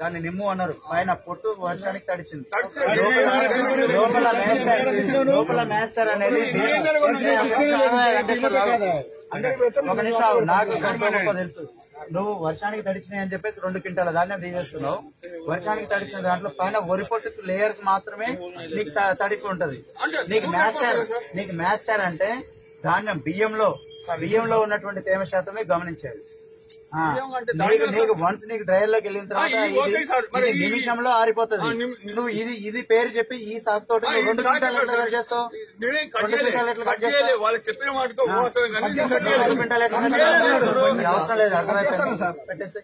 దాన్ని నిమ్ము అన్నారు పైన పొట్టు వర్షానికి తడిచింది లోపల- లోపల మేస్టర్ లోపల మేస్టర్ అనేది ఒక నిమిషం ఆగు. నాకు కొంత గొప్ప తెలుసు నువ్వు వర్షానికి తడిచినాయి అని చెప్పేసి రెండు క్వింటాల ధాన్యం తీసేస్తున్నావు వర్షానికి తడిచిన దాంట్లో పైన వరి పొట్టు లేయర్ మాత్రమే నీకు త- తడిపి ఉంటది నీకు మ్యాస్టర్ నీకు మ్యాస్టర్ అంటే ధాన్యం బియ్యంలో బియ్యంలో ఉన్నటువంటి తేమ శాతమే గమనించాలి ఆ, నీకు నీకు వన్స్ నీకు డ్రైవర్ లోకి వెళ్ళిన తర్వాత ఆ, ఈ ఇది ఓకే సార్. మరి ఇది ఈ- నిమిషంలో ఆరిపోతుంది ఆ, నిమి- నువ్వు ఇది ఇది పేరు చెప్పి ఈ సాగు తోటి నువ్వు రెండు క్వింటాలు ఎట్లా కట్ చేస్తావు నేనేం కట్ రెండు చేయలే. క్వింటాలు ఎట్లా కట్ కట్ చేయలే. చేస్తావు వాళ్ళు చెప్పిన మాటకు ఉపవాసమే కానీ నేను కట్ రెండు చేయలేదు. క్వింటాలు ఎట్లా కట్ చేస్తావు? అవసరం లేదు అర్థమైతే పెట్టేసి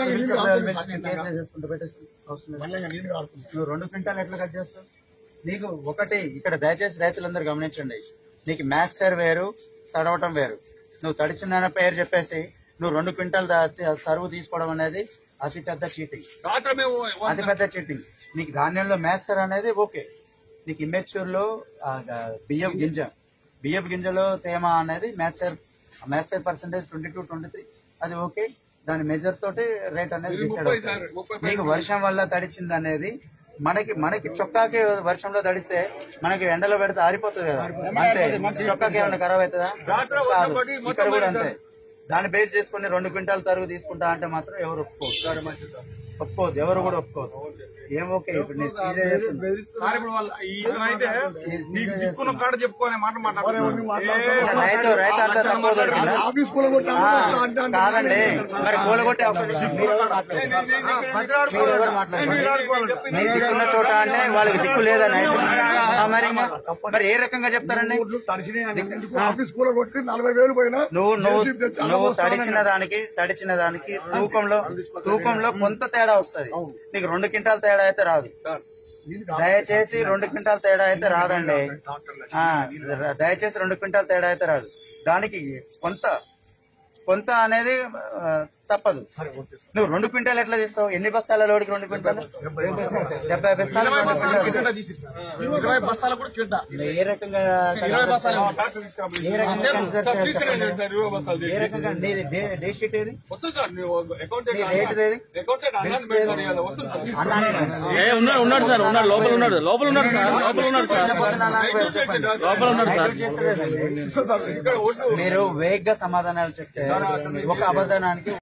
కేసు చేసుకుంటూ పెట్టేసి అవసరం లేదు. నువ్వు రెండు క్వింటాలు ఎట్లా కట్ చేస్తావు నీకు ఒకటి ఇక్కడ దయచేసి రైతులందరూ గమనించండి నీకు మాస్టర్ వేరు తడవటం వేరు నువ్వు తడిచిన పేరు చెప్పేసి నువ్వు రెండు క్వింటాల్ దా- తరువు తీసుకోవడం అనేది అతి పెద్ద చీటింగ్ రాత్రి మేము అతి పెద్ద చీటింగ్ నీకు ధాన్యంలో మేస్టర్ అనేది ఓకే నీకు ఇమ్మెచ్యూర్ లో ఆ, ఆ, బియ్యం గింజ బియ్యం గింజలో తేమ అనేది moisture moisture percentage twenty two twenty three అది ఓకే దాని మెజర్ తోటి రేట్ అనేది డిసైడ్ ముప్పై సార్, ముప్పై అవుతుంది నీకు వర్షం వల్ల తడిచింది అనేది మనకి మనకి చొక్కాకి వర్షంలో తడిస్తే మనకి ఎండలో పెడితే ఆరిపోతుంది కదా అంతే చొక్కాకి ఏమైనా ఖరాబ్ అవుతుందా రాత్రి కాదు. వర్షం పడి మొత్తం ఇక్కడ కూడా పోయింది అంతే దాన్ని బేస్ చేసుకుని రెండు క్వింటాల్ తరుగు తీసుకుంటా అంటే మాత్రం ఎవరు ఒప్పుకోరు సరే మంచిది సార్ ఒప్పుకోదు ఎవరు కూడా ఒప్పుకోదు ఏం ఓకే ఇప్పుడు నేను ఇదే చెప్తున్నా. సార్ ఇప్పుడు వాళ్ళ ఈ ఇతను అయితే నీకు దిక్కున్న కాడ చెప్పుకోనే మాట ఇంకా రైతు రైతు అంతా తక్కువ దొరికిందా? ఆఫీస్ కూడా ఆ, కాదండి మరి కూలగొట్టే అవకాశం మీరు ఎవరు మాట్లాడారు? మీరు ఎవరు మాట్లాడారు? మీ దిక్కున్న చోట అంటే వాళ్ళకి దిక్కు లేదని ఆ, మరి ఇంకా? మరి ఏ రకంగా చెప్తారండి ఆఫీస్ కూడా కొట్టి నలభై వేలు పోయినా నువ్వు నువ్వు JCB తెచ్చి నువ్వు అలా తడిచిన దానికి తడిచిన దానికి తూకంలో తూకంలో కొంత తేడా వస్తది నీకు రెండు క్వింటాల తేడా అయితే రాదు దయచేసి రెండు క్వింటాల తేడా అయితే రాదండి ఆ, దయచేసి రెండు క్వింటాల తేడా అయితే రాదు దానికి కొంత కొంత అనేది ఆ, తప్పదు నువ్వు రెండు క్వింటాలు ఎట్లా తీస్తావు ఎన్ని బస్తాల లోడికి రెండు క్వింటాలు డెబ్బై బస్తాలు రెండు క్వింటాలు. ఇరవై బస్తాలు కూడా కింద ఏ రకంగా ఇరవై బస్తాలు ఏ రకంగా కన్సిడర్ చేయాలి తీసుకురండి చెప్పండి? సార్ ఇరవై బస్తాలు ఏ రకంగా నీది డే డే షీట్ ఏది వస్తుంది సార్ నువ్వు అకౌంటెంట్ నీ రేట్ ఏది అకౌంటెంట్ అన్నాను పెడతాను ఇవాళ. వస్తుంది సార్ అన్నాను ఏ ఉన్నాడు ఉన్నాడు సార్ ఉన్నాడు లోపల ఉన్నాడు లోపల ఉన్నాడు సార్ లోపల ఉన్నాడు సార్ లోపల ఉన్నాడు సార్ ఇక్కడ ఒడ్డు మీరు వేగ్ గా సమాధానాలు చెప్తే ఒక అబద్ధానానికి